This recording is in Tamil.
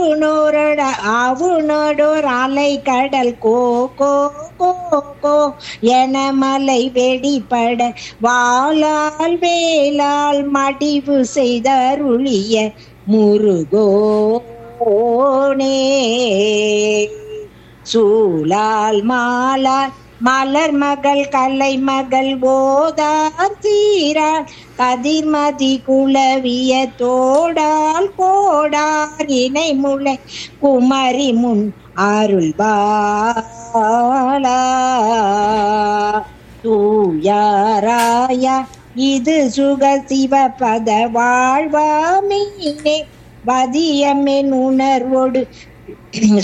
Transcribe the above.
ஆவுனோரோட ஆவுனோடோர் அலை கடல் கோ கோ கோ கோ என மலை வெடிப்பட வாளால் வேலால் மடிவு செய்தருளிய முருகோனே சூலால் மாலால் மலர் மகள் கலை மகள் போதார் தீரால் கதிர்மதி குளவிய தோடால் கோடார் இணை முளை குமரி முன் அருள் பாலா தூயாராயா இது சுக சிவ பத வாழ்வாமீனே வதியமென் உணர்வோடு